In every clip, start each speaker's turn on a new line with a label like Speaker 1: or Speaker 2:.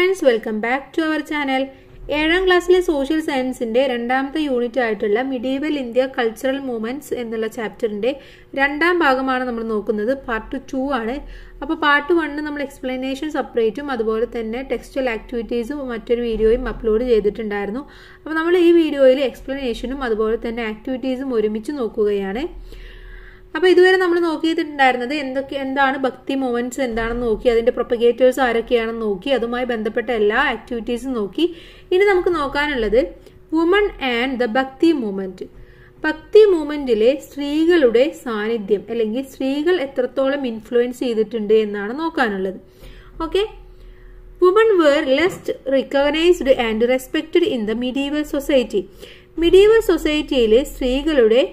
Speaker 1: Friends welcome back to our channel ഏഴാം ക്ലാസ്സിലെ social സയൻസിന്റെ രണ്ടാമത്തെ യൂണിറ്റ് ആയിട്ടുള്ള മിഡീവൽ ഇന്ത്യ കൾച്ചറൽ മൂവ്മെന്റ്സ് എന്നുള്ള ചാപ്റ്ററിന്റെ രണ്ടാം ഭാഗമാണ് നമ്മൾ നോക്കുന്നത് പാർട്ട് ടു ആണ് അപ്പോൾ പാർട്ട് വണ്ണ് നമ്മൾ എക്സ്പ്ലനേഷൻ സെപ്പറേറ്റും അതുപോലെ തന്നെ ടെക്സ്റ്റൽ ആക്ടിവിറ്റീസും മറ്റൊരു വീഡിയോയും അപ്ലോഡ് ചെയ്തിട്ടുണ്ടായിരുന്നു അപ്പോൾ നമ്മൾ ഈ വീഡിയോയിൽ എക്സ്പ്ലനേഷനും അതുപോലെ തന്നെ ആക്ടിവിറ്റീസും ഒരുമിച്ച് നോക്കുകയാണ് അപ്പോൾ ഇതുവരെ നമ്മൾ നോക്കിയിട്ടുണ്ടായിരുന്നത് എന്തൊക്കെ എന്താണ് ഭക്തി മൂവ്മെന്റ്സ് എന്താണെന്ന് നോക്കി അതിന്റെ പ്രൊപ്പഗേറ്റേഴ്സ് ആരൊക്കെയാണെന്ന് നോക്കി അതുമായി ബന്ധപ്പെട്ട എല്ലാ ആക്ടിവിറ്റീസും നോക്കി ഇനി നമുക്ക് നോക്കാനുള്ളത് വുമൺ ആൻഡ് ദ ഭക്തി മൂവ്മെന്റ് ഭക്തി മൂവ്മെന്റിലെ സ്ത്രീകളുടെ സാന്നിധ്യം അല്ലെങ്കിൽ സ്ത്രീകൾ എത്രത്തോളം ഇൻഫ്ലുവൻസ് ചെയ്തിട്ടുണ്ട് എന്നാണ് നോക്കാനുള്ളത് okay woman were least recognised and respected in the medieval society medieval സൊസൈറ്റിയിലെ സ്ത്രീകളുടെ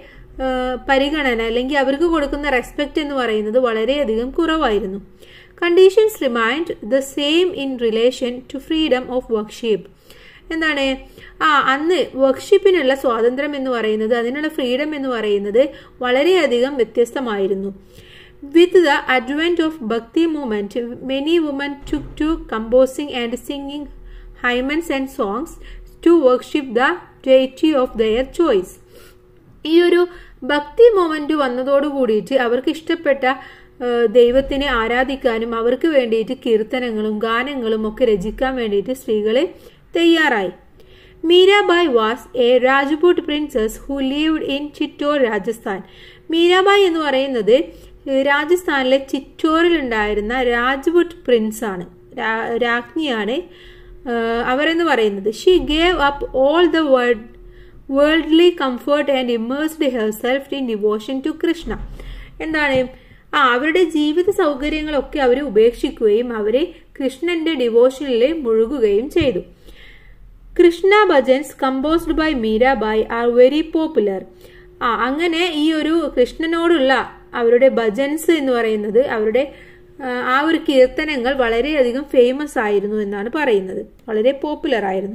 Speaker 1: പരിഗണന അല്ലെങ്കിൽ അവർക്ക് കൊടുക്കുന്ന റെസ്പെക്ട് എന്ന് പറയുന്നത് വളരെയധികം കുറവായിരുന്നു conditions remained the same in relation to freedom of worship എന്താണ് ആ അന്ന് വർക്ക്ഷിപ്പിനുള്ള സ്വാതന്ത്ര്യം എന്ന് പറയുന്നത് അതിനുള്ള ഫ്രീഡം എന്ന് പറയുന്നത് വളരെയധികം വ്യത്യസ്തമായിരുന്നു with the advent of Bhakti movement many women took to composing and singing hymns and songs to worship the deity of their choice ഈ ഒരു ഭക്തി മൊമെന്റ് വന്നതോട് കൂടിയിട്ട് അവർക്ക് ഇഷ്ടപ്പെട്ട ദൈവത്തിനെ ആരാധിക്കാനും അവർക്ക് വേണ്ടിയിട്ട് കീർത്തനങ്ങളും ഗാനങ്ങളും ഒക്കെ രചിക്കാൻ വേണ്ടിയിട്ട് സ്ത്രീകളെ തയ്യാറായി Mirabai was a Rajput princess who lived in Chittor Rajasthan Mirabai എന്ന് പറയുന്നത് രാജസ്ഥാനിലെ ചിറ്റോറിൽ ഉണ്ടായിരുന്ന രാജ്പുട്ട് പ്രിൻസ് ആണ് രാജ്ഞിയാണ് അവരെന്ന് പറയുന്നത് she gave up all the world worldly comfort and immersed herself in devotion to Krishna എന്താണ് ആ അവരുടെ ജീവിത സൗകര്യങ്ങളൊക്കെ അവർ ഉപേക്ഷിക്കുകയും അവരെ കൃഷ്ണന്റെ ഡിവോഷനിൽ മുഴുകുകയും ചെയ്തു Krishna bhajans composed by Mirabai are very popular ആ അങ്ങനെ ഈ ഒരു കൃഷ്ണനോടുള്ള അവരുടെ ഭജൻസ് എന്ന് പറയുന്നത് അവരുടെ ആ ഒരു കീർത്തനങ്ങൾ വളരെയധികം ഫേമസ് ആയിരുന്നു എന്നാണ് പറയുന്നത് വളരെ പോപ്പുലർ ആയിരുന്നു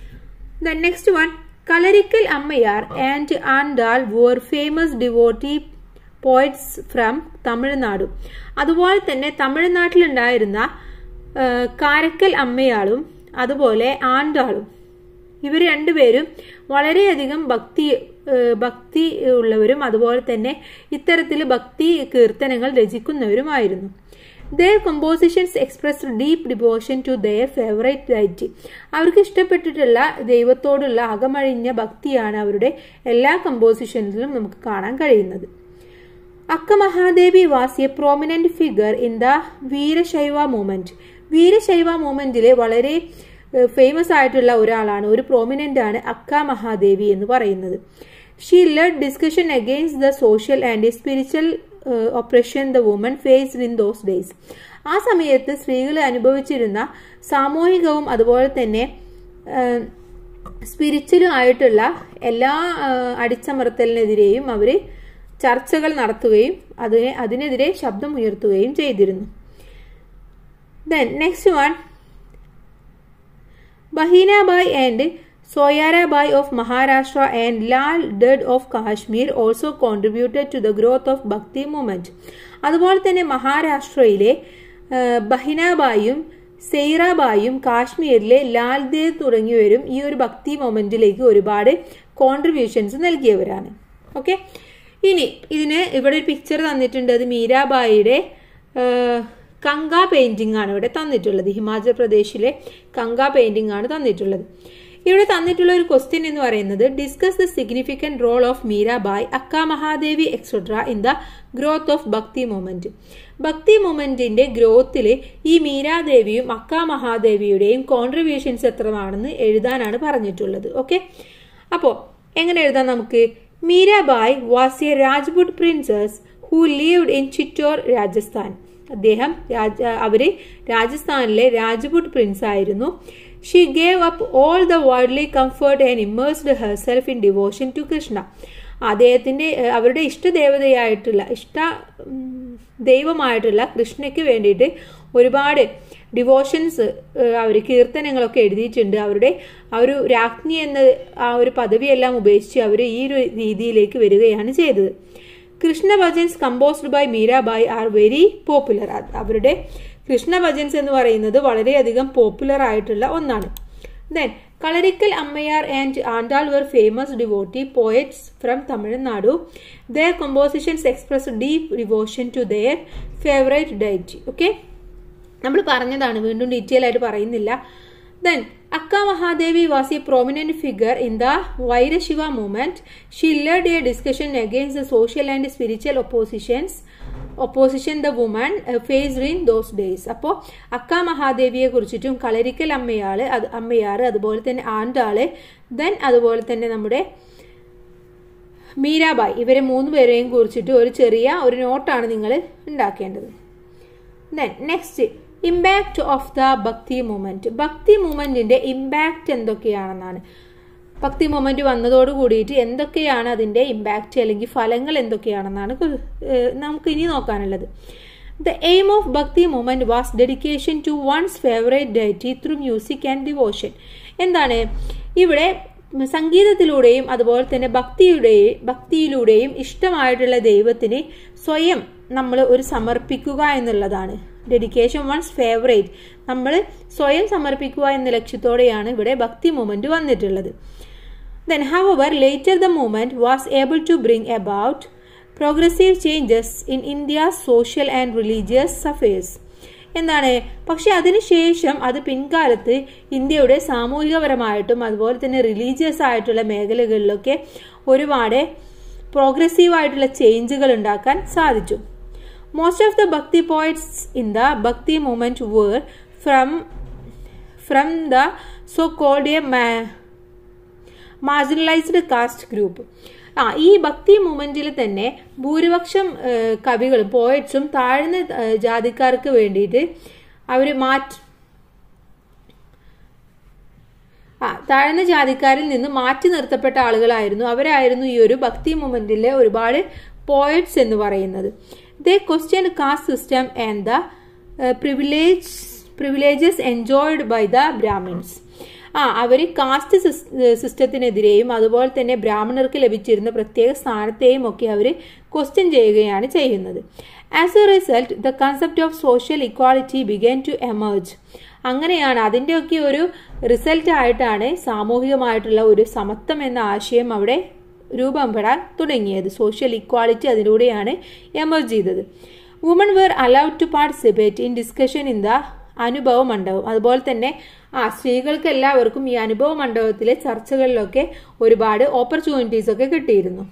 Speaker 1: the next one Karaikkal Ammaiyar and Andal were famous devotee poets from Tamil Nadu അതുപോലെ തന്നെ തമിഴ്നാട്ടിലുണ്ടായിരുന്ന കാരക്കൽ അമ്മയാളും അതുപോലെ ആണ്ടാളും ഇവർ രണ്ടുപേരും വളരെയധികം ഭക്തി ഭക്തി ഉള്ളവരും അതുപോലെ തന്നെ ഇത്തരത്തിൽ ഭക്തി കീർത്തനങ്ങൾ രചിക്കുന്നവരുമായിരുന്നു their compositions express deep devotion to their favourite deity അവർക്ക് ഇഷ്ടപ്പെട്ടിട്ടുള്ള ദൈവത്തോടുള്ള അകമഴിഞ്ഞ ഭക്തിയാണ് അവരുടെ എല്ലാ കമ്പോസിഷൻസിലും നമുക്ക് കാണാൻ കഴിയുന്നത് Akka Mahadevi was a prominent figure in the Virashaiva movement Virashaiva മൂവ്മെന്റിലെ വളരെ ഫേമസ് ആയിട്ടുള്ള ഒരാളാണ് ഒരു പ്രോമിനന്റ് ആണ് അക്ക മഹാദേവി എന്ന് പറയുന്നത് she led discussion against the social and spiritual oppression the women faced in those days ആ സമയത്ത് സ്ത്രീകൾ അനുഭവിച്ചിരുന്ന സാമൂഹികവും അതുപോലെ തന്നെ സ്പിരിച്വലും ആയിട്ടുള്ള എല്ലാ അടിച്ചമർത്തലിനെതിരെയും അവർ ചർച്ചകൾ നടത്തുകയും അതിനെ അതിനെതിരെ ശബ്ദമുയർത്തുകയും ചെയ്തിരുന്നു then next one Bahinabai and Soyarabai of Maharashtra and Lal Ded of Kashmir also contributed to the growth of Bhakti movement അതുപോലെ തന്നെ മഹാരാഷ്ട്രയിലെ ബഹിനാബായും സെയ്റാബായും കാശ്മീരിലെ ലാൽദേവ് തുടങ്ങിയവരും ഈ ഒരു ഭക്തി മൊമെന്റിലേക്ക് ഒരുപാട് കോൺട്രിബ്യൂഷൻസ് നൽകിയവരാണ് ഓക്കെ ഇനി ഇതിന് ഇവിടെ ഒരു പിക്ചർ തന്നിട്ടുണ്ട് അത് മീരാബായിയുടെ കങ്ക പെയിന്റിംഗ് ആണ് ഇവിടെ തന്നിട്ടുള്ളത് ഹിമാചൽ പ്രദേശിലെ കങ്ക പെയിന്റിംഗ് ആണ് തന്നിട്ടുള്ളത് ഇവിടെ തന്നിട്ടുള്ള ഒരു ക്വസ്റ്റ്യൻ എന്ന് പറയുന്നത് discuss the significant role of Mirabai Akka Mahadevi etcetera in the growth of Bhakti movement Bhakti മൂവ്മെന്റിന്റെ ഗ്രോത്തിൽ ഈ മീരാദേവിയും അക്ക മഹാദേവിയുടെയും കോൺട്രിബ്യൂഷൻസ് എത്രയാണെന്ന് എഴുതാനാണ് പറഞ്ഞിട്ടുള്ളത് ഓക്കെ അപ്പോൾ എങ്ങനെ എഴുതാം നമുക്ക് Mirabai was a Rajput princess who lived in Chittor Rajasthan അദ്ദേഹം അവര് രാജസ്ഥാനിലെ രാജ്പുട്ട് പ്രിൻസ് ആയിരുന്നു she gave up all the worldly comfort and immersed herself in devotion to Krishna അദ്ദേഹത്തിന്റെ അവരുടെ ഇഷ്ടദേവതയായിട്ടുള്ള ഇഷ്ട ദൈവമായിട്ടുള്ള കൃഷ്ണയ്ക്ക് വേണ്ടിയിട്ട് ഒരുപാട് ഡിവോഷൻസ് അവർ കീർത്തനങ്ങളൊക്കെ എഴുതിയിട്ടുണ്ട് അവരുടെ ആ ഒരു രാജ്ഞി എന്ന ആ ഒരു പദവിയെല്ലാം ഉപേക്ഷിച്ച് അവർ ഈ ഒരു രീതിയിലേക്ക് വരികയാണ് ചെയ്തത് Krishna bhajans composed by Mirabai are very popular അവരുടെ കൃഷ്ണ ഭജൻസ് എന്ന് പറയുന്നത് വളരെയധികം പോപ്പുലർ ആയിട്ടുള്ള ഒന്നാണ് then Karaikkal Ammaiyar and Andal were famous devotee poets from Tamil Nadu their compositions express deep devotion to their favourite deity okay നമ്മൾ പറഞ്ഞതാണ് വീണ്ടും ഡീറ്റെയിൽ ആയിട്ട് പറയുന്നില്ല then Akka Mahadevi was a prominent figure in the Virashaiva movement she led a discussion against the social and spiritual oppositions opposition the women faced in those days അപ്പോൾ അക്ക മഹാദേവിയെ കുറിച്ചിട്ടും കളരിക്കൽ അമ്മയാള് അത് അമ്മയാറ് അതുപോലെ തന്നെ ആണ്ടാള് ദെൻ അതുപോലെ തന്നെ നമ്മുടെ മീരാബായ് ഇവരെ മൂന്ന് പേരെയും കുറിച്ചിട്ട് ഒരു ചെറിയ ഒരു നോട്ടാണ് നിങ്ങൾ ഉണ്ടാക്കേണ്ടത് then next impact of the ഭക്തി മൂവ്മെന്റ് ഭക്തി മൂവ്മെന്റിന്റെ ഇമ്പാക്റ്റ് എന്തൊക്കെയാണെന്നാണ് ഭക്തി മൊമെന്റ് വന്നതോട് കൂടിയിട്ട് എന്തൊക്കെയാണ് അതിന്റെ ഇമ്പാക്റ്റ് അല്ലെങ്കിൽ ഫലങ്ങൾ എന്തൊക്കെയാണെന്നാണ് നമുക്ക് ഇനി നോക്കാനുള്ളത് the aim of Bhakti movement was dedication to one's favourite deity through music and devotion എന്താണ് ഇവിടെ സംഗീതത്തിലൂടെയും അതുപോലെ തന്നെ ഭക്തിയുടെയും ഭക്തിയിലൂടെയും ഇഷ്ടമായിട്ടുള്ള ദൈവത്തിന് സ്വയം നമ്മൾ ഒരു സമർപ്പിക്കുക എന്നുള്ളതാണ് ഡെഡിക്കേഷൻ വൺസ് ഫേവറേറ്റ് നമ്മൾ സ്വയം സമർപ്പിക്കുക എന്ന ലക്ഷ്യത്തോടെയാണ് ഇവിടെ ഭക്തി മൂവ്മെന്റ് വന്നിട്ടുള്ളത് Then, however, later the movement was able to bring about progressive changes in India's social and religious affairs. എന്താണ് പക്ഷെ അതിനുശേഷം അത് പിൻകാലത്ത് ഇന്ത്യയുടെ സാമൂഹികപരമായിട്ടും അതുപോലെ തന്നെ റിലീജിയസ് ആയിട്ടുള്ള മേഖലകളിലൊക്കെ ഒരുപാട് പ്രോഗ്രസീവ് ആയിട്ടുള്ള ചേഞ്ചുകൾ ഉണ്ടാക്കാൻ സാധിച്ചു most of the Bhakti poets in the ഭക്തി movement were from from the so called a marginalised caste group ആ ഈ ഭക്തി മൂവ്മെന്റിൽ തന്നെ ഭൂരിപക്ഷം കവികളും പോയറ്റ്സും താഴ്ന്ന ജാതിക്കാർക്ക് വേണ്ടിയിട്ട് അവർ മാറ്റി ആ താഴ്ന്ന ജാതിക്കാരിൽ നിന്ന് മാറ്റി നിർത്തപ്പെട്ട ആളുകളായിരുന്നു അവരായിരുന്നു ഈ ഒരു ഭക്തി മൂവ്മെന്റിലെ ഒരുപാട് പോയറ്റ്സ് എന്ന് പറയുന്നത് they question caste system and the privilege privileges enjoyed by the Brahmins ആ അവർ കാസ്റ്റ് സിസ്റ്റത്തിനെതിരെയും അതുപോലെ തന്നെ ബ്രാഹ്മണർക്ക് ലഭിച്ചിരുന്ന പ്രത്യേക സ്ഥാനത്തെയും ഒക്കെ അവർ ക്വസ്റ്റ്യൻ ചെയ്യുകയാണ് ചെയ്യുന്നത് as a result the concept of social equality began to emerge അങ്ങനെയാണ് അതിൻ്റെയൊക്കെ ഒരു റിസൾട്ട് ആയിട്ടാണ് സാമൂഹികമായിട്ടുള്ള ഒരു സമത്വം എന്ന ആശയം അവിടെ രൂപം പെടാൻ തുടങ്ങിയത് സോഷ്യൽ ഇക്വാളിറ്റി അതിലൂടെയാണ് എമർജ് ചെയ്തത് woman were allowed to participate in discussion in the Anubhava Mantapa അതുപോലെ തന്നെ ആ സ്ത്രീകൾക്ക് എല്ലാവർക്കും ഈ അനുഭവ മണ്ഡപത്തിലെ ചർച്ചകളിലൊക്കെ ഒരുപാട് ഓപ്പർച്യൂണിറ്റീസ് ഒക്കെ കിട്ടിയിരുന്നു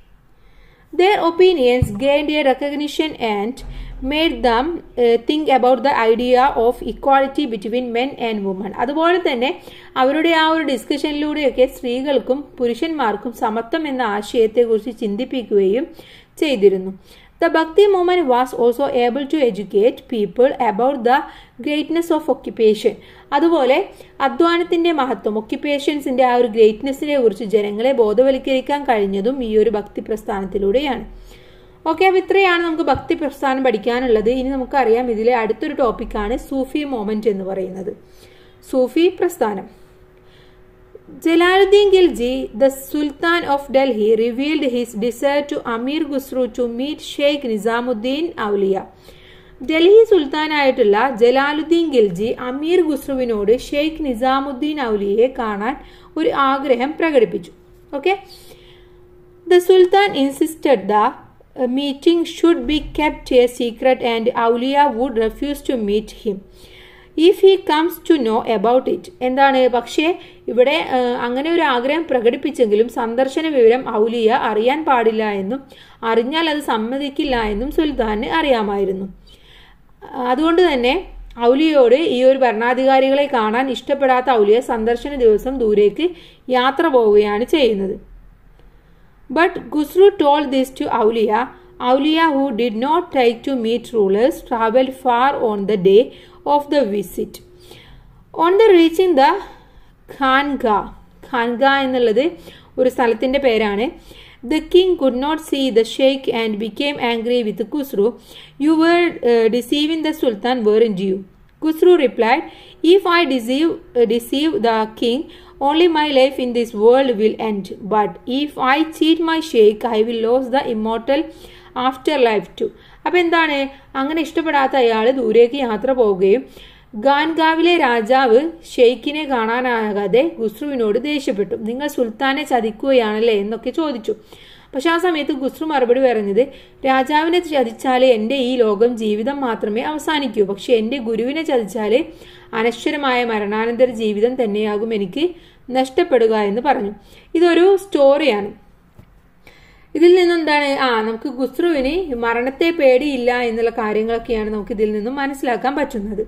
Speaker 1: their opinions gained a recognition and made them think about the idea of equality between men and woman അതുപോലെ തന്നെ അവരുടെ ആ ഒരു ഡിസ്കഷനിലൂടെയൊക്കെ സ്ത്രീകൾക്കും പുരുഷന്മാർക്കും സമത്വം എന്ന ആശയത്തെക്കുറിച്ച് ചിന്തിപ്പിക്കുകയും ചെയ്തിരുന്നു ദ ഭക്തി movement was also able to educate people about the greatness of occupation അതുപോലെ അധ്വാനത്തിന്റെ മഹത്വം ഒക്യുപ്പേഷൻസിന്റെ ആ ഒരു ഗ്രേറ്റ്നെസ്സിനെ കുറിച്ച് ജനങ്ങളെ ബോധവൽക്കരിക്കാൻ കഴിഞ്ഞതും ഈ ഒരു ഭക്തി പ്രസ്ഥാനത്തിലൂടെയാണ് ഓക്കെ അപ്പോൾ ഇത്രയാണ് നമുക്ക് ഭക്തി പ്രസ്ഥാനം പഠിക്കാനുള്ളത് ഇനി നമുക്കറിയാം ഇതിലെ അടുത്തൊരു ടോപ്പിക്കാണ് സൂഫി മോമെന്റ് എന്ന് പറയുന്നത് സൂഫി പ്രസ്ഥാനം Jalaluddin Khilji the sultan of Delhi revealed his desire to Amir Khusrau to meet Sheikh Nizamuddin Auliya Delhi സുൽത്താനായിട്ടുള്ള ജലാലുദ്ദീൻ ഖിൽജി അമീർ ഖുസ്രുവിനോട് ഷെയ്ഖ് നിസാമുദ്ദീൻ ഔലിയെ കാണാൻ ഒരു ആഗ്രഹം പ്രകടിപ്പിച്ചു okay the sultan insisted the meeting should be kept a secret and Auliya would refuse to meet him if he comes to know about it എന്താണ് പക്ഷേ ഇവിടെ അങ്ങനെ ഒരു ആഗ്രഹം പ്രകടിപ്പിച്ചെങ്കിലും സന്ദർശന വിവരം ഔലിയ അറിയാൻ പാടില്ല എന്നും അറിഞ്ഞാൽ അത് സമ്മതിക്കില്ല എന്നും സുൽത്താന് അറിയാമായിരുന്നു അതുകൊണ്ട് തന്നെ ഔലിയോട് ഈ ഒരു ഭരണാധികാരികളെ കാണാൻ ഇഷ്ടപ്പെടാത്ത ഔലിയ സന്ദർശന ദിവസം ദൂരേക്ക് യാത്ര പോവുകയാണ് ചെയ്യുന്നത് but Khusrau told this to Auliya Auliya who did not take to meet rulers travel far on the day of the visit on the reaching the Khanga Khanga എന്നുള്ളത് ഒരു സ്ഥലത്തിൻ്റെ പേരാണ് the king could not see the sheikh and became angry with Khusrau you were deceiving the sultan were in you Khusrau replied if I deceive deceive the king only my life in this world will end but if i cheat my sheikh i will lose the immortal afterlife too അപ്പൊ എന്താണ് അങ്ങനെ ഇഷ്ടപ്പെടാത്ത അയാൾ ദൂരേക്ക് യാത്ര പോവുകയും ഗാൻഗാവിലെ രാജാവ് ഷെയ്ഖിനെ കാണാനാകാതെ ഖുസ്രുവിനോട് ദേഷ്യപ്പെട്ടു നിങ്ങൾ സുൽത്താനെ ചതിക്കുകയാണല്ലേ എന്നൊക്കെ ചോദിച്ചു പക്ഷെ ആ സമയത്ത് ഖുസ്രു മറുപടി പറഞ്ഞത് രാജാവിനെ ചതിച്ചാലേ എൻ്റെ ഈ ലോകം ജീവിതം മാത്രമേ അവസാനിക്കൂ പക്ഷെ എൻ്റെ ഗുരുവിനെ ചതിച്ചാലേ അനശ്വരമായ മരണാനന്തര ജീവിതം തന്നെയാകും എനിക്ക് നഷ്ടപ്പെടുക എന്ന് പറഞ്ഞു ഇതൊരു സ്റ്റോറിയാണ് ഇതിൽ നിന്നും എന്താണ് ആ നമുക്ക് ഖുസ്രുവിന് മരണത്തെ പേടിയില്ല എന്നുള്ള കാര്യങ്ങളൊക്കെയാണ് നമുക്ക് ഇതിൽ നിന്നും മനസ്സിലാക്കാൻ പറ്റുന്നത്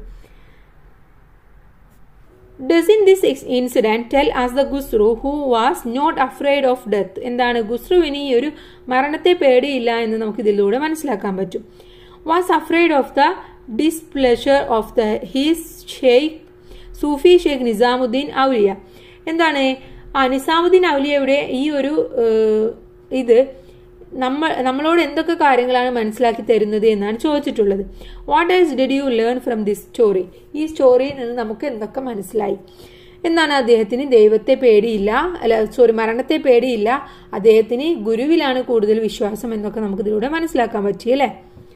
Speaker 1: Doesn't this incident tell us the Gusru who was not afraid of death? എന്താണ് ഗുസ്രുവിന് ഈ ഒരു മരണത്തെ പേടിയില്ല എന്ന് നമുക്ക് ഇതിലൂടെ മനസ്സിലാക്കാൻ പറ്റും was afraid of the displeasure of the his Sheikh Sufi Sheikh Nizamuddin Auliya എന്താണ് ആ നിസാമുദ്ദീൻ ഔലിയയുടെ ഈ ഒരു ഇത് നമ്മൾ നമ്മളോട് എന്തൊക്കെ കാര്യങ്ങളാണ് മനസ്സിലാക്കി തരുന്നത് എന്നാണ് ചോദിച്ചിട്ടുള്ളത് what is did you learn from this story ഈ സ്റ്റോറിയിൽ നിന്ന് നമുക്ക് എന്തൊക്കെ മനസ്സിലായി എന്നാണ് അദ്ദേഹത്തിന് ദൈവത്തെ പേടിയില്ല അല്ല സോറി മരണത്തെ പേടിയില്ല അദ്ദേഹത്തിന് ഗുരുവിലാണ് കൂടുതൽ വിശ്വാസം എന്നൊക്കെ നമുക്ക് ഇതിലൂടെ മനസ്സിലാക്കാൻ പറ്റി അല്ലേ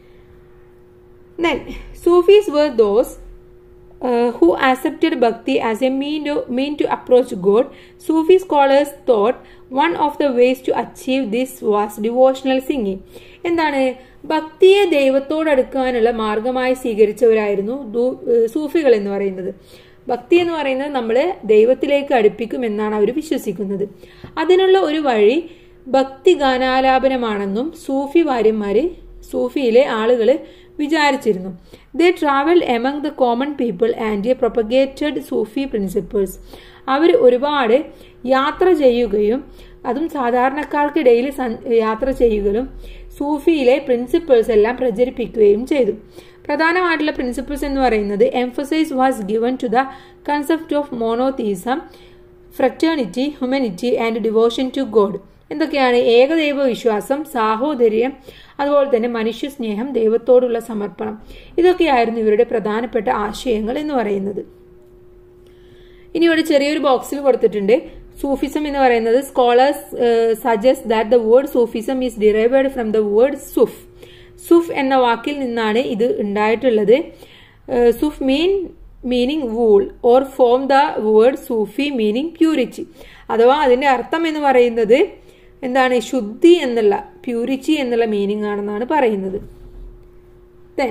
Speaker 1: then Sufis were those uh, who accepted bhakti as a mean to, mean to approach God. Sufi scholars thought one of the ways to achieve this was devotional singing. എന്താണ് ഭക്തിയെ ദൈവത്തോടടുക്കാനുള്ള മാർഗമായി സ്വീകരിച്ചവരായിരുന്നു സൂഫികൾ എന്ന് പറയുന്നത് ഭക്തി എന്ന് പറയുന്നത് നമ്മളെ ദൈവത്തിലേക്ക് അടുപ്പിക്കും എന്നാണ് അവർ വിശ്വസിക്കുന്നത് അതിനുള്ള ഒരു വഴി ഭക്തി ഗാനാലാപനമാണെന്നും സൂഫി വാര്യന്മാര് സൂഫിയിലെ ആളുകൾ വിചാരിച്ചിരുന്നു they travel among the common people and propagated Sufi principles അവർ ഒരുപാട് യാത്ര ചെയ്യുകയും അതും സാധാരണക്കാർക്കിടയിൽ യാത്ര ചെയ്യുകയും സൂഫിയിലെ പ്രിൻസിപ്പിൾസ് എല്ലാം പ്രചരിപ്പിക്കുകയും ചെയ്തു പ്രധാനമായിട്ടുള്ള പ്രിൻസിപ്പിൾസ് എന്ന് പറയുന്നത് emphasise was given to the concept of monotheism fraternity humanity and devotion to god എന്തൊക്കെയാണ് ഏകദൈവ വിശ്വാസം സാഹോദര്യം അതുപോലെ തന്നെ മനുഷ്യ സ്നേഹം ദൈവത്തോടുള്ള സമർപ്പണം ഇതൊക്കെയായിരുന്നു ഇവരുടെ പ്രധാനപ്പെട്ട ആശയങ്ങൾ എന്ന് പറയുന്നത് ഇനി ഇവിടെ ചെറിയൊരു ബോക്സിൽ കൊടുത്തിട്ടുണ്ട് സൂഫിസം എന്ന് പറയുന്നത് scholars suggest that the word Sufism is derived from the word suf suf എന്ന വാക്കിൽ നിന്നാണ് ഇത് ഉണ്ടായിട്ടുള്ളത് suf mean meaning wool or from the word Sufi meaning purity അഥവാ അതിന്റെ അർത്ഥം എന്ന് പറയുന്നത് എന്താണ് ശുദ്ധി എന്നുള്ള പ്യൂരിറ്റി എന്നുള്ള മീനിങ് ആണെന്നാണ് പറയുന്നത് then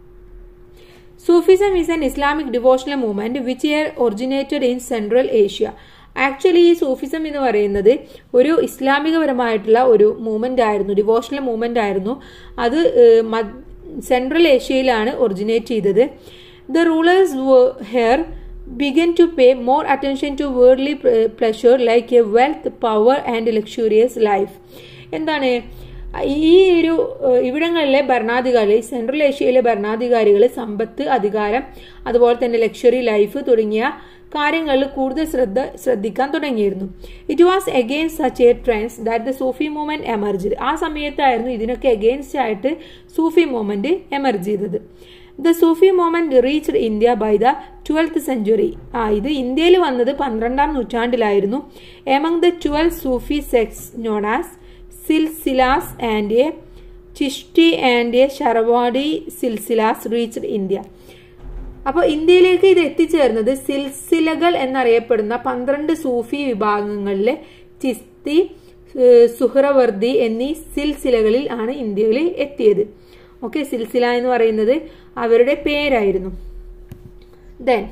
Speaker 1: Sufism is an Islamic devotional movement which were originated in central Asia actually ഈ സൂഫിസം എന്ന് പറയുന്നത് ഒരു ഇസ്ലാമികപരമായിട്ടുള്ള ഒരു മൂവ്മെന്റ് ആയിരുന്നു ഡിവോഷണൽ മൂവ്മെന്റ് ആയിരുന്നു അത് സെൻട്രൽ ഏഷ്യയിലാണ് ഒറിജിനേറ്റ് ചെയ്തത് the rulers here begin to pay more attention to worldly pleasure like a wealth, power and luxurious life. എന്താണ് ഈ ഒരു ഇവിടങ്ങളിലെ ഭരണാധികാരി സെൻട്രൽ ഏഷ്യയിലെ ഭരണാധികാരികൾ സമ്പത്ത് അധികാരം അതുപോലെ തന്നെ ലക്ഷറി ലൈഫ് തുടങ്ങിയ കാര്യങ്ങളിൽ കൂടുതൽ ശ്രദ്ധ ശ്രദ്ധിക്കാൻ തുടങ്ങിയിരുന്നു it was against such a trends that the Sufi movement emerge ആ സമയത്തായിരുന്നു ഇതിനൊക്കെ എഗെയിൻസ്റ്റ് ആയിട്ട് സൂഫി മൂവ്മെന്റ് എമർജ് ചെയ്തത് the Sufi movement reached India by the twelfth century ആ ഇത് ഇന്ത്യയിൽ വന്നത് പന്ത്രണ്ടാം നൂറ്റാണ്ടിലായിരുന്നു among the twelve Sufi sects known as silsilas and a Chishti and a Suhrawardi silsilas reached India അപ്പോൾ ഇന്ത്യയിലേക്ക് ഇത് എത്തിച്ചേർന്നത് സിൽസിലകൾ എന്നറിയപ്പെടുന്ന പന്ത്രണ്ട് സൂഫി വിഭാഗങ്ങളിലെ ചിസ്തി സുഹ്രവർദി എന്നീ സിൽസിലകളിൽ ആണ് ഇന്ത്യയിൽ എത്തിയത് ഓക്കെ സിൽസില എന്ന് പറയുന്നത് അവരുടെ പേരായിരുന്നു then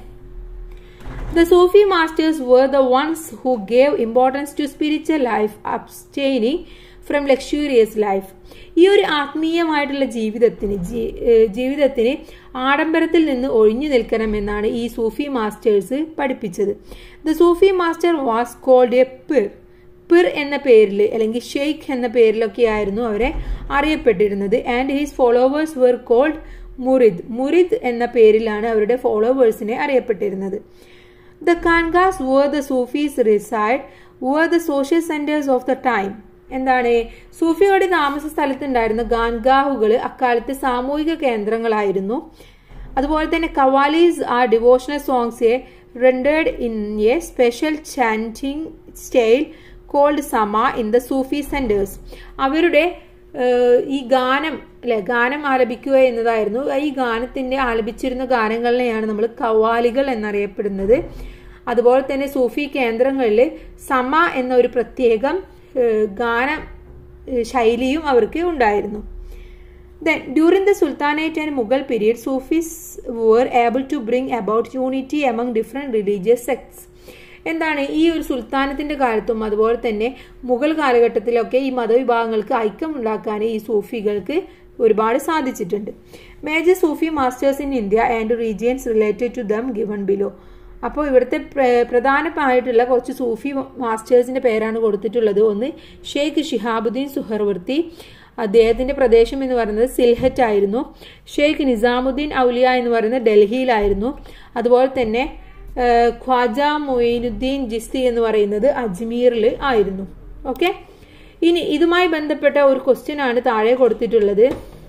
Speaker 1: the Sufi masters were the ones who gave importance to spiritual life abstaining from luxurious life ഈ ഒരു ആത്മീയമായിട്ടുള്ള ജീവിതത്തിന് ജീവിതത്തിന് ആഡംബരത്തിൽ നിന്ന് ഒഴിഞ്ഞു നിൽക്കണമെന്നാണ് ഈ സൂഫി മാസ്റ്റേഴ്സ് പഠിപ്പിച്ചത് the Sufi master was called a pir pir എന്ന പേരിൽ അല്ലെങ്കിൽ ഷെയ്ഖ് എന്ന പേരിലൊക്കെ ആയിരുന്നു അവരെ അറിയപ്പെട്ടിരുന്നത് and his followers were called murid murid എന്ന പേരിലാണ് അവരുടെ ഫോളോവേഴ്സിനെ അറിയപ്പെട്ടിരുന്നത് the khanqahs were the Sufis reside were the social centres of the time എന്താണ് സൂഫിയുടെ താമസ സ്ഥലത്തുണ്ടായിരുന്ന ഗാൻഗാഹുകൾ അക്കാലത്ത് സാമൂഹിക കേന്ദ്രങ്ങളായിരുന്നു അതുപോലെ തന്നെ qawwalis are devotional songs a rendered in a special chanting style called sama in the Sufi centres അവരുടെ ഈ ഗാനം അല്ലെ ഗാനം ആലപിക്കുക എന്നതായിരുന്നു ഈ ഗാനത്തിന്റെ ആലപിച്ചിരുന്ന ഗാനങ്ങളിനെയാണ് നമ്മൾ കവാലികൾ എന്നറിയപ്പെടുന്നത് അതുപോലെ തന്നെ സൂഫി കേന്ദ്രങ്ങളിൽ സമ എന്ന ഒരു പ്രത്യേകം ഗാന ശൈലിയും അവർക്ക് ഉണ്ടായിരുന്നു Then, during the Sultanate and Mughal period, Sufis were able to bring about unity among different religious sects. എന്താണ് ഈ ഒരു സുൽത്താനത്തിന്റെ കാലത്തും അതുപോലെ തന്നെ മുഗൾ കാലഘട്ടത്തിലൊക്കെ ഈ മതവിഭാഗങ്ങൾക്ക് ഐക്യം ഉണ്ടാക്കാൻ ഈ സൂഫികൾക്ക് ഒരുപാട് സാധിച്ചിട്ടുണ്ട് major Sufi masters in India and regions related to them given below അപ്പോൾ ഇവിടുത്തെ പ്രധാനമായിട്ടുള്ള കുറച്ച് സൂഫി മാസ്റ്റേഴ്സിന്റെ പേരാണ് കൊടുത്തിട്ടുള്ളത് ഒന്ന് ഷെയ്ഖ് ഷിഹാബുദ്ദീൻ സുഹർവർത്തി അദ്ദേഹത്തിന്റെ പ്രദേശം എന്ന് പറയുന്നത് സിൽഹറ്റ് ആയിരുന്നു ഷെയ്ഖ് നിസാമുദ്ദീൻ ഔലിയ എന്ന് പറയുന്നത് ഡൽഹിയിലായിരുന്നു അതുപോലെ തന്നെ ഖ്വാജ മൊയിനുദ്ദീൻ ജിസ്തി എന്ന് പറയുന്നത് അജ്മീറിൽ ആയിരുന്നു ഓക്കെ ഇനി ഇതുമായി ബന്ധപ്പെട്ട ഒരു ക്വസ്റ്റ്യൻ ആണ് താഴെ കൊടുത്തിട്ടുള്ളത്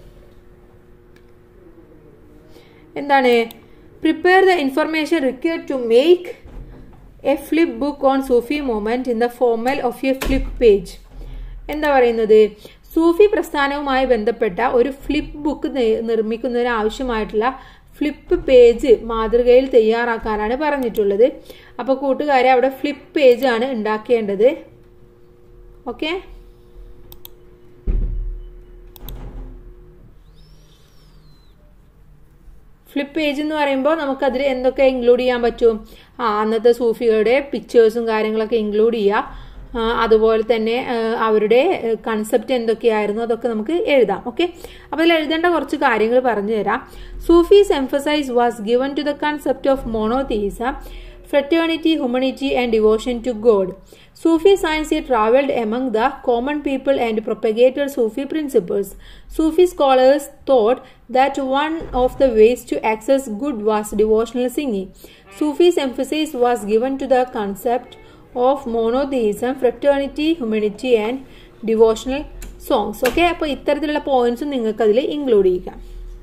Speaker 1: എന്താണ് prepare the information required to make a flip book on Sufi movement in the format of a flip page എന്താ പറയുന്നത് സൂഫി പ്രസ്ഥാനവുമായി ബന്ധപ്പെട്ട ഒരു ഫ്ലിപ്പ് ബുക്ക് നിർമ്മിക്കുന്നതിന് ആവശ്യമായിട്ടുള്ള ഫ്ലിപ്പ് പേജ് മാതൃകയിൽ തയ്യാറാക്കാനാണ് പറഞ്ഞിട്ടുള്ളത് അപ്പോൾ കൂട്ടുകാരെ അവിടെ ഫ്ലിപ്പ് പേജ് ആണ് ഉണ്ടാക്കേണ്ടത് ഓക്കെ ഫ്ലിപ്പ് പേജ് എന്ന് പറയുമ്പോൾ നമുക്കതിൽ എന്തൊക്കെ ഇൻക്ലൂഡ് ചെയ്യാൻ പറ്റും ആ അന്നത്തെ സൂഫികളുടെ പിക്ചേഴ്സും കാര്യങ്ങളൊക്കെ ഇൻക്ലൂഡ് ചെയ്യുക അതുപോലെ തന്നെ അവരുടെ കൺസെപ്റ്റ് എന്തൊക്കെയായിരുന്നു അതൊക്കെ നമുക്ക് എഴുതാം ഓക്കെ അപ്പോൾ അതിൽ എഴുതേണ്ട കുറച്ച് കാര്യങ്ങൾ പറഞ്ഞു തരാം Sufis emphasise was given to the concept of monotheism fraternity, humanity, and devotion to God. Sufi science traveled among the common people and propagated Sufi principles. Sufi scholars thought that one of the ways to access good was devotional singing. Sufi's emphasis was given to the concept of monotheism, fraternity, humanity, and devotional songs. Okay അപ്പോൾ ഇത്തരത്തിലുള്ള പോയിന്റ്സും നിങ്ങൾക്ക് അതിൽ include ചെയ്യാം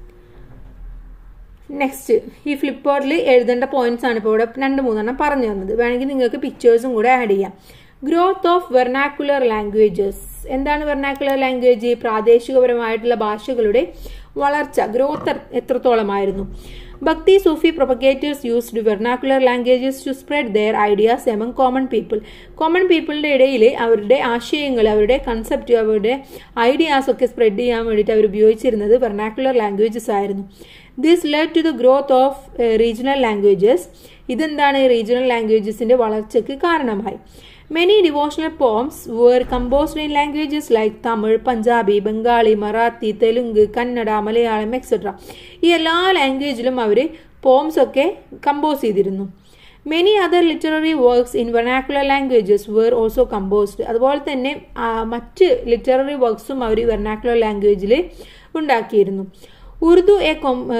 Speaker 1: next ഈ flip ബോർഡിൽ എഴുതേണ്ട points ആണ് ഇപ്പോൾ ഇവിടെ രണ്ട് മൂന്നെണ്ണം പറഞ്ഞു തന്നത് വേണമെങ്കിൽ നിങ്ങൾക്ക് പിക്ചേഴ്സും കൂടെ ആഡ് ചെയ്യാം ഗ്രോത്ത് ഓഫ് വെർണാക്കുലർ ലാംഗ്വേജസ് എന്താണ് വെർണാക്കുലർ ലാംഗ്വേജ് പ്രാദേശികപരമായിട്ടുള്ള ഭാഷകളുടെ വളർച്ച ഗ്രോത്ത് എത്രത്തോളമായിരുന്നു bhakti Sufi propagators used vernacular languages to spread their ideas among common people common പീപ്പിളിന്റെ ഇടയിൽ അവരുടെ ആശയങ്ങൾ അവരുടെ കൺസെപ്റ്റ് അവരുടെ ഐഡിയാസ് ഒക്കെ സ്പ്രെഡ് ചെയ്യാൻ വേണ്ടിയിട്ട് അവർ ഉപയോഗിച്ചിരുന്നത് വെർണാക്കുലർ ലാംഗ്വേജസ് ആയിരുന്നു this led to the growth of regional languages ഇതെന്താണ് റീജിയണൽ ലാംഗ്വേജസിന്റെ വളർച്ചയ്ക്ക് കാരണമായി many devotional poems were composed in languages like Tamil Punjabi Bengali Marathi Telugu Kannada Malayalam etcetera ഈ എല്ലാ ലാംഗ്വേജിലും അവർ പോംസ് ഒക്കെ കമ്പോസ് ചെയ്തിരുന്നു many other literary works in vernacular languages were also composed അതുപോലെ തന്നെ മറ്റ് ലിറ്റററി വർക്ക്സും അവർ വെർണാക്കുലർ ലാംഗ്വേജിൽ ഉണ്ടാക്കിയിരുന്നു Urdu a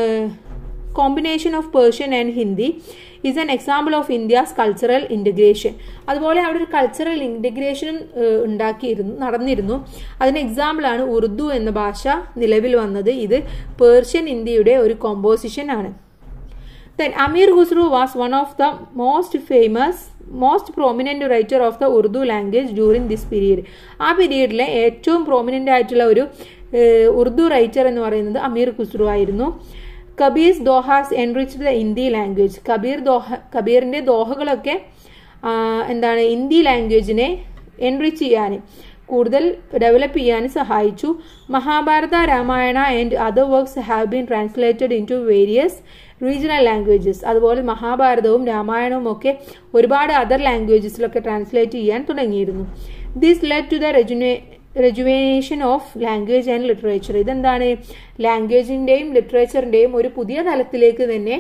Speaker 1: combination of Persian and Hindi is an example of India's cultural integration അതുപോലെ അവിടെ ഒരു കൾച്ചറൽ ഇൻറ്റഗ്രേഷൻ ഉണ്ടാക്കിയിരുന്നു നടന്നിരുന്നു അതിന് എക്സാമ്പിളാണ് ഉറുദു എന്ന ഭാഷ നിലവിൽ വന്നത് ഇത് പേർഷ്യൻ ഇന്ത്യയുടെ ഒരു കോമ്പോസിഷൻ ആണ് Then Amir Khusru was one of the most famous, most prominent writer of the Urdu language during this period. ആ പീരീഡിലെ ഏറ്റവും പ്രോമിനൻ്റ് ആയിട്ടുള്ള ഒരു ഉറുദു റൈറ്റർ എന്ന് പറയുന്നത് അമീർ ഖുസ്രു ആയിരുന്നു Kabir's dohas enriched the Hindi language Kabir doha കബീറിന്റെ ദോഹകളൊക്കെ എന്താണ് ഹിന്ദി ലാംഗ്വേജിനെ എൻറിച്ച് ചെയ്യാൻ കൂടുതൽ ഡെവലപ്പ് ചെയ്യാൻ സഹായിച്ചു Mahabharata Ramayana and other works have been translated into various regional languages അതുപോലെ മഹാഭാരതവും രാമായണവും ഒക്കെ ഒരുപാട് അതർ ലാംഗ്വേജസിലൊക്കെ ട്രാൻസ്ലേറ്റ് ചെയ്യാൻ തുടങ്ങിയിരുന്നു ദിസ് ലെഡ് ടു ദ റെജുനേ rejuvenation of language and literature ഇതെന്താണ് ലാംഗ്വേജിൻ്റെയും ലിറ്ററേച്ചറിൻ്റെയും ഒരു പുതിയ തലത്തിലേക്ക് തന്നെ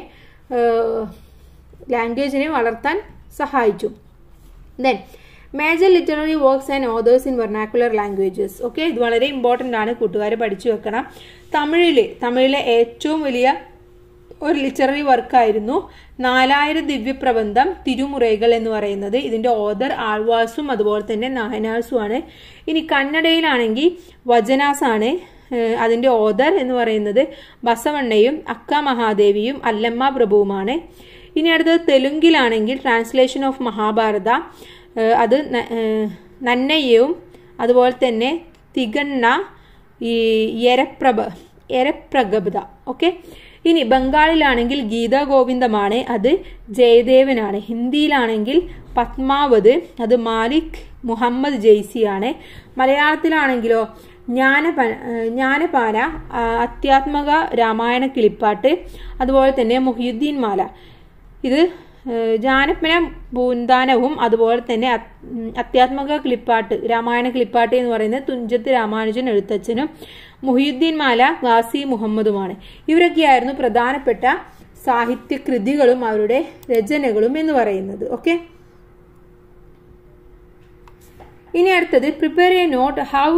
Speaker 1: ലാംഗ്വേജിനെ വളർത്താൻ സഹായിച്ചു then major literary works and authors in vernacular languages okay ഇത് വളരെ ഇമ്പോർട്ടൻ്റ് ആണ് കൂട്ടുകാർ പഠിച്ചു വെക്കണം തമിഴിൽ തമിഴിലെ ഏറ്റവും വലിയ ഒരു ലിറ്റററി വർക്കായിരുന്നു നാലായിരം ദിവ്യപ്രബന്ധം തിരുമുറൈകൾ എന്ന് പറയുന്നത് ഇതിന്റെ ഓദർ ആൾവാസും അതുപോലെ തന്നെ നായനാഴ്സും ആണ് ഇനി കന്നഡയിലാണെങ്കിൽ വചനാസ് ആണ് അതിന്റെ ഓദർ എന്ന് പറയുന്നത് ബസവണ്ണയും അക്ക മഹാദേവിയും അല്ലമ്മ പ്രഭുവുമാണ് ഇനി അടുത്തത് തെലുങ്കിലാണെങ്കിൽ ട്രാൻസ്ലേഷൻ ഓഫ് മഹാഭാരത അത് നന്നയ്യവും അതുപോലെ തന്നെ തികണ്ണ ഈ എരപ്രഭ എരപ്രഗബത ഓക്കെ ഇനി ബംഗാളിലാണെങ്കിൽ ഗീതാ ഗോവിന്ദമാണ് അത് ജയദേവനാണ് ഹിന്ദിയിലാണെങ്കിൽ പത്മാവത് അത് മാലിക് മുഹമ്മദ് ജെയ്സിയാണ് മലയാളത്തിലാണെങ്കിലോ ജ്ഞാനപ ജ്ഞാനപാല അത്യാത്മക രാമായണ കിളിപ്പാട്ട് അതുപോലെ തന്നെ മുഹിയുദ്ദീൻ മാല ഇത് ജാനപ്പന പൂന്താനവും അതുപോലെ തന്നെ അത്യാത്മക കിളിപ്പാട്ട് രാമായണ കിളിപ്പാട്ട് എന്ന് പറയുന്നത് തുഞ്ചത്ത് രാമാനുജൻ എഴുത്തച്ഛനും മുഹിയുദ്ദീൻ മാല ഗാസി മുഹമ്മദുമാണ് ഇവരൊക്കെയായിരുന്നു പ്രധാനപ്പെട്ട സാഹിത്യകൃതികളും അവരുടെ രചനകളും എന്ന് പറയുന്നത് ഓക്കെ ഇനി അടുത്തത് prepare a note how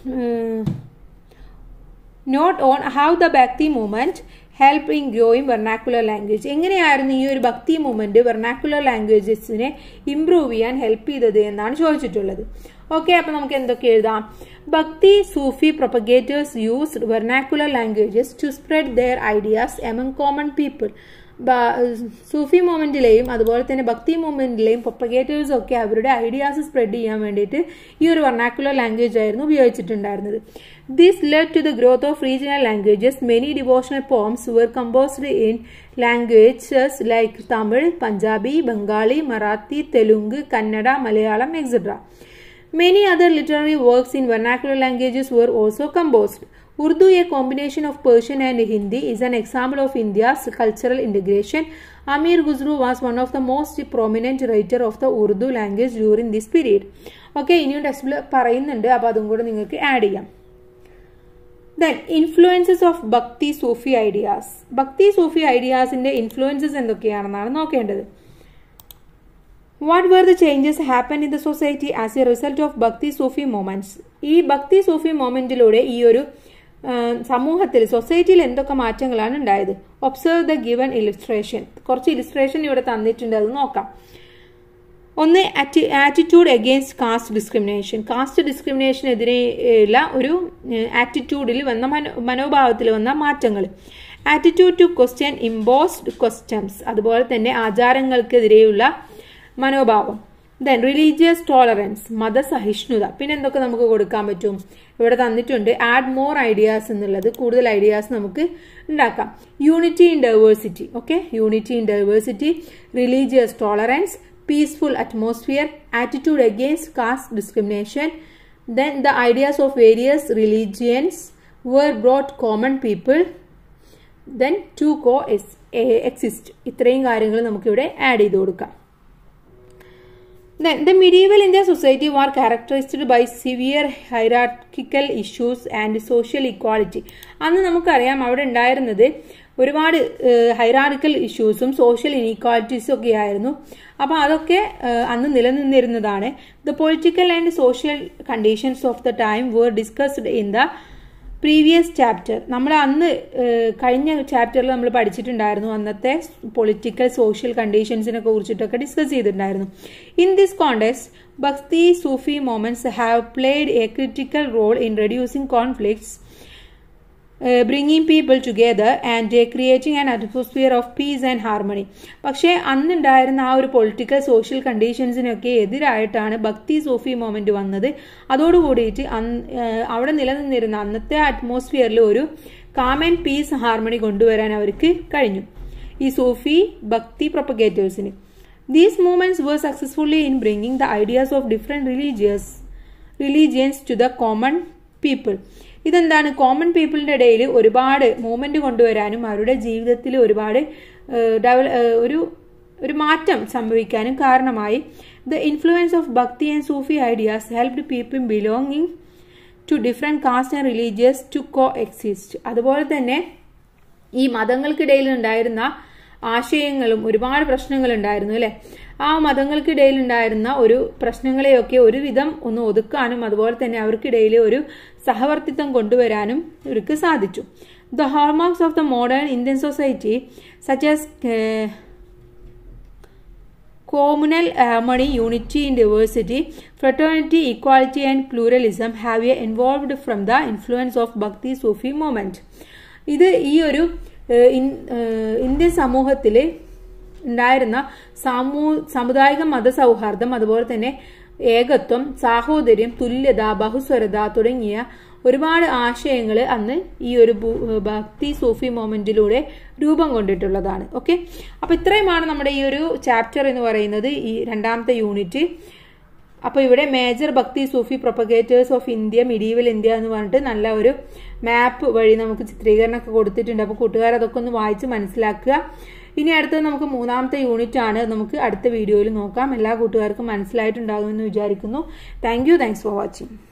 Speaker 1: note on how the ഭക്തി movement help in growing vernacular language എങ്ങനെയായിരുന്നു ഈ ഒരു ഭക്തി മൂവ്മെന്റ് വെർണാക്കുലർ ലാംഗ്വേജസിനെ ഇംപ്രൂവ് ചെയ്യാൻ ഹെൽപ്പ് ചെയ്തത് എന്നാണ് ചോദിച്ചിട്ടുള്ളത് ഓക്കെ അപ്പൊ നമുക്ക് എന്തൊക്കെ എഴുതാം bhakti Sufi propagators used vernacular languages to spread their ideas among common people Sufi മൂവ്മെന്റിലെയും അതുപോലെ തന്നെ ഭക്തി മൂവ്മെന്റിലെയും പ്രൊപ്പഗേറ്റേഴ്സും ഒക്കെ അവരുടെ ഐഡിയാസ് സ്പ്രെഡ് ചെയ്യാൻ വേണ്ടിയിട്ട് ഈ ഒരു വെർണാക്കുലർ ലാംഗ്വേജ് ആയിരുന്നു ഉപയോഗിച്ചിട്ടുണ്ടായിരുന്നത് this led to the growth of regional languages many devotional poems were composed in languages like Tamil, Punjabi, Bengali, Marathi, Telugu, Kannada, Malayalam, etc. Many other literary works in vernacular languages were also composed. Urdu, a combination of Persian and Hindi, is an example of India's cultural integration. Amir Khusru was one of the most prominent writer of the Urdu language during this period. Okay ഇനിയും ടെക്സ്റ്റിൽ പറയുന്നുണ്ട് അപ്പോൾ അതും കൂടെ നിങ്ങൾക്ക് add ചെയ്യാം then influences of bhakti Sufi ideas ഭക്തി സൂഫി ഐഡിയാസിന്റെ influences എന്തൊക്കെയാണെന്നാണ് നോക്കേണ്ടത് what were the changes happen in the society as a result of bhakti Sufi moments ഈ ഭക്തി സൂഫി മൊമെന്റിലൂടെ ഈ ഒരു സമൂഹത്തിൽ സൊസൈറ്റിയിൽ എന്തൊക്കെ മാറ്റങ്ങളാണ് ഉണ്ടായത് ഒബ്സർവ് ദ ഗിവൺ ഇലിസ്ട്രേഷൻ കുറച്ച് ഇലിസ്ട്രേഷൻ ഇവിടെ തന്നിട്ടുണ്ട് അത് നോക്കാം ഒന്ന് attitude against caste discrimination caste ഡിസ്ക്രിമിനേഷനെതിരെയുള്ള ഒരു ആറ്റിറ്റ്യൂഡിൽ വന്ന മനോ മനോഭാവത്തിൽ വന്ന മാറ്റങ്ങൾ attitude to question imposed questions അതുപോലെ തന്നെ ആചാരങ്ങൾക്കെതിരെയുള്ള മനോഭാവം ദെൻ റിലീജിയസ് ടോളറൻസ് മതസഹിഷ്ണുത പിന്നെ എന്തൊക്കെ നമുക്ക് കൊടുക്കാൻ പറ്റും ഇവിടെ തന്നിട്ടുണ്ട് ആഡ് മോർ ഐഡിയാസ് എന്നുള്ളത് കൂടുതൽ ഐഡിയാസ് നമുക്ക് ഉണ്ടാക്കാം unity in diversity okay unity in diversity religious tolerance peaceful atmosphere, attitude against caste discrimination. Then the ideas of various religions were brought common people. Then to co-exist. ഇത്രയും കാര്യങ്ങൾ നമുക്കിവിടെ add ചെയ്ത് കൊടുക്കാം Then the medieval India society were characterized by severe hierarchical issues and social equality. അന്ന് നമുക്കറിയാം അവിടെ ഉണ്ടായിരുന്നത് ഒരുപാട് ഹൈറാറിക്കൽ ഇഷ്യൂസും സോഷ്യൽ ഇനീക്വാലിറ്റീസും ഒക്കെ ആയിരുന്നു അപ്പോൾ അതൊക്കെ അന്ന് നിലനിന്നിരുന്നതാണ് the political and social conditions of the time were discussed in the previous chapter നമ്മൾ അന്ന് കഴിഞ്ഞ ചാപ്റ്ററിൽ നമ്മൾ പഠിച്ചിട്ടുണ്ടായിരുന്നു അന്നത്തെ പൊളിറ്റിക്കൽ സോഷ്യൽ കണ്ടീഷൻസിനെ കുറിച്ചിട്ടൊക്കെ ഡിസ്കസ് ചെയ്തിട്ടുണ്ടായിരുന്നു in this context bhakti Sufi movements have played a critical role in reducing conflicts bringing people together and creating an atmosphere of peace and harmony പക്ഷേ അന്നുണ്ടായിരുന്ന ആ ഒരു പൊളിറ്റിക്കൽ സോഷ്യൽ കണ്ടീഷൻസിനൊക്കെ എതിരായിട്ടാണ് ഭക്തി സൂഫി മൊമെന്റ് വന്നത് അതോടുകൂടിയിട്ട് അവിടെ നിലനിന്നിരുന്ന അന്നത്തെ അറ്റ്മോസ്ഫിയറിൽ ഒരു കാം ആൻഡ് പീസ് ഹാർമണി കൊണ്ടുവരാൻ അവർക്ക് കഴിഞ്ഞു ഈ സൂഫി ഭക്തി പ്രൊപ്പഗേറ്റേഴ്സിന് these movements were successfully in bringing the ideas of different religious religions to the common people ഇതെന്താണ് കോമൺ പീപ്പിളിന്റെ ഇടയിൽ ഒരുപാട് മൂവ്മെന്റ് കൊണ്ടുവരാനും അവരുടെ ജീവിതത്തിൽ ഒരുപാട് ഒരു ഒരു മാറ്റം സംഭവിക്കാനും കാരണമായി the influence of bhakti and Sufi ideas helped people belonging to different caste and religious to coexist അതുപോലെ തന്നെ ഈ മതങ്ങൾക്കിടയിൽ ഉണ്ടായിരുന്ന ആശയങ്ങളും ഒരുപാട് പ്രശ്നങ്ങൾ ഉണ്ടായിരുന്നു അല്ലെ ആ മതങ്ങൾക്കിടയിൽ ഉണ്ടായിരുന്ന ഒരു പ്രശ്നങ്ങളെയൊക്കെ ഒരുവിധം ഒന്ന് ഒതുക്കാനും അതുപോലെ തന്നെ അവർക്കിടയിൽ ഒരു സഹവർത്തിത്വം കൊണ്ടുവരാനും ഇവർക്ക് സാധിച്ചു the hallmarks of the modern Indian society such as communal harmony, unity in diversity, fraternity, equality and pluralism have evolved from the influence of Bhakti Sufi movement. ഇത് ഈ ഒരു ഇന്ത്യൻ സമൂഹത്തിൽ ഉണ്ടായിരുന്ന സമൂ സാമുദായിക മതസൗഹാർദ്ദം അതുപോലെ തന്നെ ഏകത്വം സാഹോദര്യം തുല്യത ബഹുസ്വരത തുടങ്ങിയ ഒരുപാട് ആശയങ്ങൾ അന്ന് ഈ ഒരു ഭക്തി സൂഫി മൊമെന്റിലൂടെ രൂപം കൊണ്ടിട്ടുള്ളതാണ് ഓക്കെ അപ്പൊ ഇത്രയുമാണ് നമ്മുടെ ഈ ഒരു ചാപ്റ്റർ എന്ന് പറയുന്നത് ഈ രണ്ടാമത്തെ യൂണിറ്റ് അപ്പോൾ ഇവിടെ major bhakti Sufi propagators of India medieval India എന്ന് പറഞ്ഞിട്ട് നല്ല ഒരു മാപ്പ് വഴി നമുക്ക് ചിത്രീകരണമൊക്കെ കൊടുത്തിട്ടുണ്ട് അപ്പോൾ കൂട്ടുകാർ അതൊക്കെ ഒന്ന് വായിച്ച് മനസ്സിലാക്കുക ഇനി അടുത്തത് നമുക്ക് മൂന്നാമത്തെ യൂണിറ്റ് ആണ് നമുക്ക് അടുത്ത വീഡിയോയിൽ നോക്കാം എല്ലാ കൂട്ടുകാർക്കും മനസ്സിലായിട്ടുണ്ടാകുമെന്ന് വിചാരിക്കുന്നു thank you thanks for watching